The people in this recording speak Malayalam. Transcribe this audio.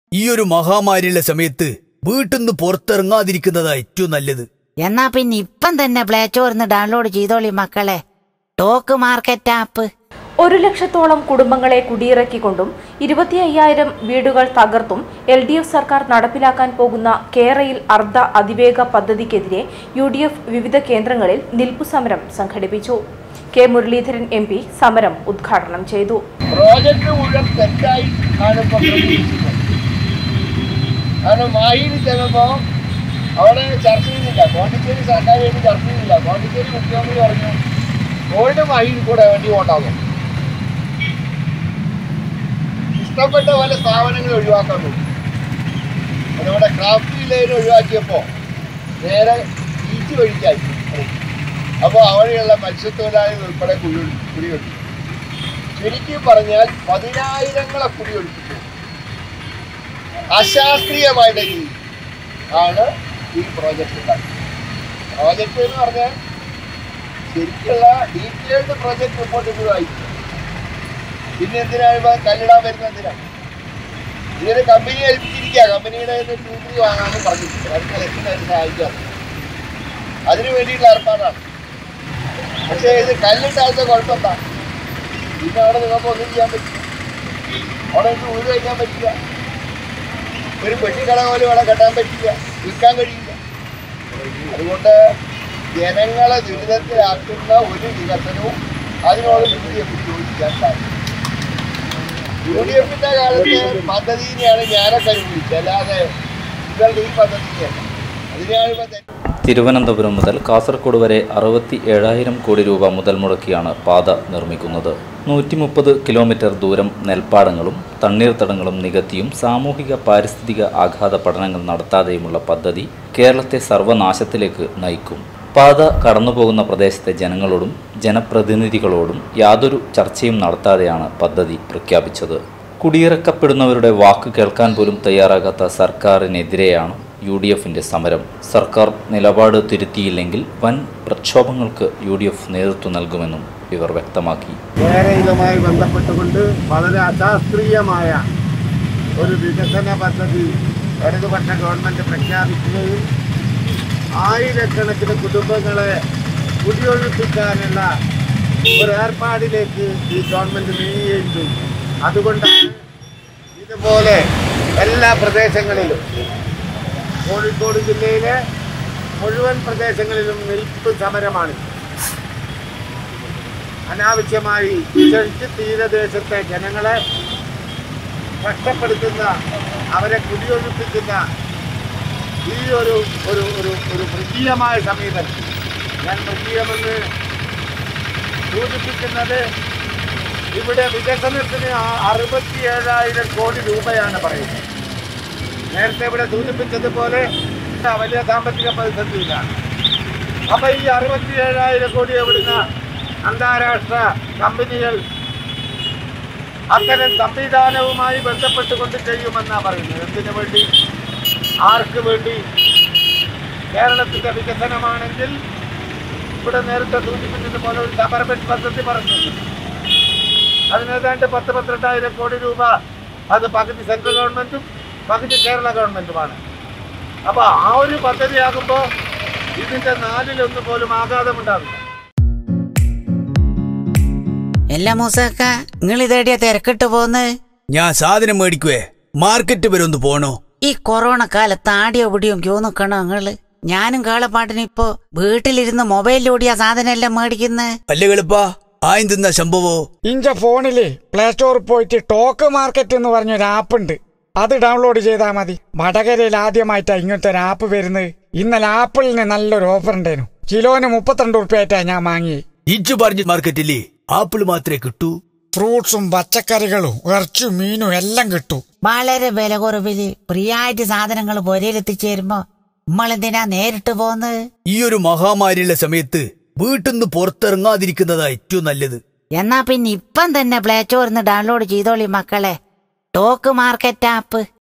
ഈ ഒരു മഹാമാരിയുള്ള സമയത്ത് വീട്ടിൽ നിന്ന് പുറത്തിറങ്ങാതിരിക്കുന്നതാ ഏറ്റവും നല്ലത് എന്നാ പിന്നെ ഇപ്പം തന്നെ പ്ലേ സ്റ്റോറിന്ന് ഡൗൺലോഡ് ചെയ്തോളി മക്കളെ ടോക്ക് മാർക്കറ്റ് ആപ്പ് ഒരു ലക്ഷത്തോളം കുടുംബങ്ങളെ കുടിയിറക്കിക്കൊണ്ടും ഇരുപത്തി അയ്യായിരം വീടുകൾ തകർത്തും എൽ ഡി എഫ് സർക്കാർ നടപ്പിലാക്കാൻ പോകുന്ന കേരയിൽ അർദ്ധ അതിവേഗ പദ്ധതിക്കെതിരെ യു ഡി എഫ് വിവിധ കേന്ദ്രങ്ങളിൽ നിൽപ്പു സമരം സംഘടിപ്പിച്ചു കെ മുരളീധരൻ എം പി സമരം ഉദ്ഘാടനം ചെയ്തു പ്രോജക്റ്റ് മുഴുവൻ തെറ്റായി ആണ് ഇപ്പൊ പ്രചരിക്കുന്നത് കാരണം മാഹിയിൽ ചെന്നപ്പോൾ അവിടെ ചർച്ച ചെയ്യുന്നില്ല പോണ്ടിച്ചേരി സർക്കാർ വേണ്ടി ചർച്ച ചെയ്യുന്നില്ല പോണ്ടിച്ചേരി മുഖ്യമന്ത്രി പറഞ്ഞു ഗോൾഡ് മാഹിയിൽ കൂടെ വേണ്ടി ഉണ്ടാകും ഇഷ്ടപ്പെട്ട പല സ്ഥാപനങ്ങൾ ഒഴിവാക്കാൻ നോക്കി അതുകൊണ്ട് ക്രാഫ്റ്റ് ലൈൻ ഒഴിവാക്കിയപ്പോൾ നേരെ ഈറ്റ് വഴിക്കായി അപ്പോൾ അവിടെയുള്ള മത്സ്യത്തൊഴിലാളികൾ ഉൾപ്പെടെ കുഴി കുടിയൊഴിച്ചു ശരിക്കും പറഞ്ഞാൽ പതിനായിരങ്ങളെ കുടിയൊഴിപ്പിച്ചു അശാസ്ത്രീയമായിട്ട് രീതി ആണ് ഈ പ്രോജക്റ്റ് ഉണ്ടാക്കുന്നത് പ്രോജക്റ്റ് എന്ന് പറഞ്ഞാൽ ശരിക്കുള്ള ഡീറ്റെയിൽഡ് പ്രോജക്റ്റ് റിപ്പോർട്ട് ഇത് വായിക്കും പിന്നെ എന്തിനാണ് ഇപ്പൊ കല്ലിടാൻ വരുന്നത് എന്തിനാണ് ഇതിന് കമ്പനി ഏൽപ്പിച്ചിരിക്കുക കമ്പനിയുടെ ടൂ ത്രീ വാങ്ങാനും പറഞ്ഞിട്ടുണ്ട് അടുത്ത ലക്ഷം അതിന് സഹായിക്കാം അതിനു വേണ്ടിയിട്ടുള്ള ഏർപ്പാടാണ് പക്ഷേ ഇത് കല്ലിട്ടാത്ത കുഴപ്പമെന്താ പിന്നെ അവിടെ നിങ്ങൾക്ക് ഒന്നും ചെയ്യാൻ പറ്റില്ല അവിടെ എനിക്ക് ഊര് വയ്ക്കാൻ പറ്റില്ല ഒരു പെട്ടിക്കട പോലും അവിടെ കെട്ടാൻ പറ്റില്ല വിൽക്കാൻ കഴിയില്ല അതുകൊണ്ട് ജനങ്ങളെ ദുരിതത്തിലാക്കുന്ന ഒരു വികസനവും അതിനോട് യു ഡി എഫ് യോജിക്കാൻ സാധിക്കും യു ഡി എഫിന്റെ കാലത്ത് പദ്ധതിനെയാണ് ഞാനൊക്കെ അനുഭവിച്ചത് അല്ലാതെ ഇവരുടെ ഈ പദ്ധതിയല്ല അതിനെയാണ് ഇപ്പൊ തെറ്റ് തിരുവനന്തപുരം മുതൽ കാസർഗോഡ് വരെ അറുപത്തി ഏഴായിരം കോടി രൂപ മുതൽ മുടക്കിയാണ് പാത നിർമ്മിക്കുന്നത് നൂറ്റി മുപ്പത് കിലോമീറ്റർ ദൂരം നെൽപ്പാടങ്ങളും തണ്ണീർത്തടങ്ങളും നികത്തിയും സാമൂഹിക പാരിസ്ഥിതിക ആഘാത പഠനങ്ങൾ നടത്താതെയുമുള്ള പദ്ധതി കേരളത്തെ സർവനാശത്തിലേക്ക് നയിക്കും പാത കടന്നുപോകുന്ന പ്രദേശത്തെ ജനങ്ങളോടും ജനപ്രതിനിധികളോടും യാതൊരു ചർച്ചയും നടത്താതെയാണ് പദ്ധതി പ്രഖ്യാപിച്ചത് കുടിയിറക്കപ്പെടുന്നവരുടെ വാക്ക് കേൾക്കാൻ പോലും തയ്യാറാകാത്ത സർക്കാരിനെതിരെയാണ് യു ഡി എഫിൻ്റെ സമരം സർക്കാർ നിലപാട് തിരുത്തിയില്ലെങ്കിൽ വൻ പ്രക്ഷോഭങ്ങൾക്ക് യു ഡി എഫ് നേതൃത്വം നൽകുമെന്നും ഇവർ വ്യക്തമാക്കി കേരളവുമായി ബന്ധപ്പെട്ടുകൊണ്ട് വളരെ അശാസ്ത്രീയമായ ഒരു വികസന പദ്ധതി ഇടതുപക്ഷ ഗവൺമെൻറ് പ്രഖ്യാപിക്കുകയും ആയിരക്കണക്കിന് കുടുംബങ്ങളെ കുടിയൊഴിപ്പിക്കാനുള്ള ഒരു ഏർപ്പാടിലേക്ക് ഈ ഗവൺമെൻറ് നീങ്ങുകയും ചെയ്തു അതുകൊണ്ടാണ് ഇതുപോലെ എല്ലാ പ്രദേശങ്ങളിലും കോഴിക്കോട് ജില്ലയിലെ മുഴുവൻ പ്രദേശങ്ങളിലും നിൽപ്പ് സമരമാണ് അനാവശ്യമായി ചെറുക്ക് തീരദേശത്തെ ജനങ്ങളെ കഷ്ടപ്പെടുത്തുന്ന അവരെ കുടിയൊഴിപ്പിക്കുന്ന ഈ ഒരു ഒരു ഒരു ഒരു മൃഗീയമായ സമീപനം ഞാൻ മൃഗീയമെന്ന് സൂചിപ്പിക്കുന്നത് ഇവിടെ വികസനത്തിന് അറുപത്തി ഏഴായിരം കോടി രൂപയാണ് പറയുന്നത് നേരത്തെ ഇവിടെ സൂചിപ്പിച്ചതുപോലെ വലിയ സാമ്പത്തിക പ്രതിസന്ധിയിലാണ് അപ്പൊ ഈ അറുപത്തി ഏഴായിരം കോടി എവിടുന്ന അന്താരാഷ്ട്ര കമ്പനികൾ അത്തരം സംവിധാനവുമായി ബന്ധപ്പെട്ടുകൊണ്ട് ചെയ്യുമെന്നാണ് പറയുന്നത് എന്തിനു വേണ്ടി ആർക്ക് വേണ്ടി കേരളത്തിന്റെ വികസനമാണെങ്കിൽ ഇവിടെ നേരത്തെ സൂചിപ്പിച്ചതുപോലെ ഒരു സബർബൻ പദ്ധതി പറഞ്ഞിട്ടുണ്ട് അതിനേതാണ്ട് പത്ത് പന്ത്രണ്ടായിരം കോടി രൂപ അത് പകുതി സെൻട്രൽ ഗവൺമെന്റും പകുതി കേരള ഗവൺമെന്റുമാണ് അപ്പൊ ആ ഒരു പദ്ധതിയാകുമ്പോൾ ഇതിന്റെ നാലിലൊന്ന് പോലും ആഘാതമുണ്ടാവില്ല എല്ലാ മൂസക്ക നിങ്ങൾ ഇതേടിയ തിരക്കിട്ട് പോന്ന് ഞാൻ സാധനം മേടിക്കുവേ മാർക്കറ്റ് വരെ ഒന്ന് പോണോ ഈ കൊറോണ കാലത്ത് ആടിയോ പിടിയും ക്യൂ നിക്കണോ നിങ്ങള് ഞാനും കാളപ്പാട്ടിന് ഇപ്പോ വീട്ടിലിരുന്ന് മൊബൈലിലൂടിയ സാധനം എല്ലാം മേടിക്കുന്നത് അല്ലേ കളിപ്പാ ആയും തിന്ന സംഭവോ ഇഞ്ച ഫോണില് പ്ലേ സ്റ്റോറിൽ പോയിട്ട് ടോക്ക് മാർക്കറ്റ് എന്ന് പറഞ്ഞൊരു ആപ്പ് ഉണ്ട് അത് ഡൗൺലോഡ് ചെയ്താൽ മതി വടകരയിൽ ആദ്യമായിട്ടാണ് ഇങ്ങനത്തെ ഒരു ആപ്പ് വരുന്നത് ഇന്നലെ ആപ്പിളിന് നല്ലൊരു ഓഫർ ഉണ്ടായിരുന്നു കിലോന് മുപ്പത്തിരണ്ട് ഉറുപ്പ്യായിട്ടാ ഞാൻ വാങ്ങി ഇജ്ജ് പറഞ്ഞ മാർക്കറ്റില്ലേ ആപ്പിൾ മാത്രമേ കിട്ടൂ ഫ്രൂട്ട്സും പച്ചക്കറികളും ഇറച്ചും മീനും എല്ലാം കിട്ടും വളരെ വില കുറവില് ഫ്രീയായിട്ട് സാധനങ്ങൾ പൊരയിലെത്തിച്ചേരുമ്പോ നമ്മളെന്തിനാ നേരിട്ട് പോന്ന് ഈ ഒരു മഹാമാരിയുള്ള സമയത്ത് വീട്ടിൽ നിന്ന് പുറത്തിറങ്ങാതിരിക്കുന്നതാ ഏറ്റവും നല്ലത് എന്നാ പിന്നെ ഇപ്പം തന്നെ പ്ലേ സ്റ്റോറിന്ന് ഡൗൺലോഡ് ചെയ്തോളി മക്കളെ ടോക്ക് മാർക്കറ്റ് ആപ്പ്